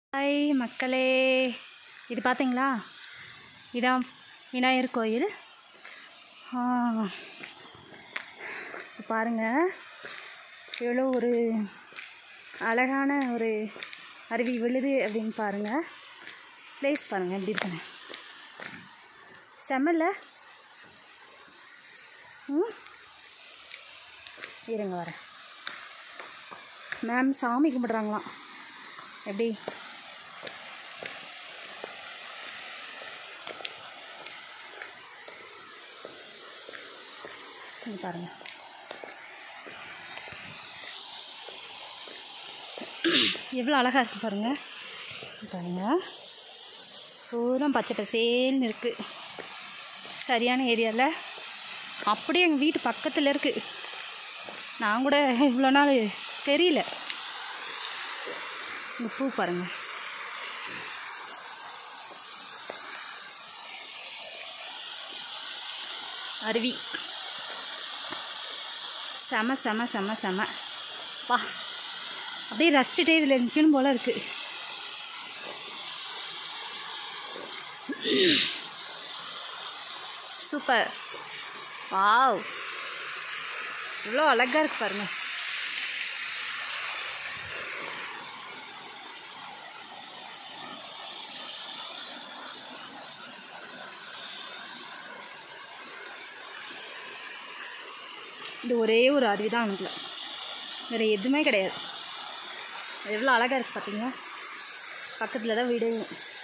hi மக்களே இது பார்த்தீங்களா இதான் விநாயகர் கோயில் ஆ, பாருங்க எவ்வளோ ஒரு அழகான ஒரு அருவி விழுது அப்படின்னு பாருங்க ப்ளேஸ் பாருங்க எப்படி இருக்குன்னு செம்மல்ல ம் இருங்க வரேன் மேம் சாமி கும்பிட்றாங்களாம் எப்படி இங்க பாருங்க எவ்வளோ அழகாக இருக்குது பாருங்க இங்க பாருங்க பூரா பச்சை பசேல்னு இருக்குது சரியான ஏரியாவில் அப்படியே எங்கள் வீட்டு பக்கத்தில் இருக்குது நான் கூட இவ்வளோ நாள் தெரியல இந்த பூ பாருங்க அருவி செம செம செம செம வா அப்படியே ரசிச்சுட்டே இதில் நிற்கணும் போல இருக்கு சூப்பர் வாவ் இவ்வளோ அழகாக இருக்கு பாருங்க இது ஒரே ஒரு அருவி தான் அனுப்பல வேறு எதுவுமே கிடையாது எவ்வளோ அழகாக இருக்குது பார்த்தீங்களா பக்கத்தில் தான் வீடு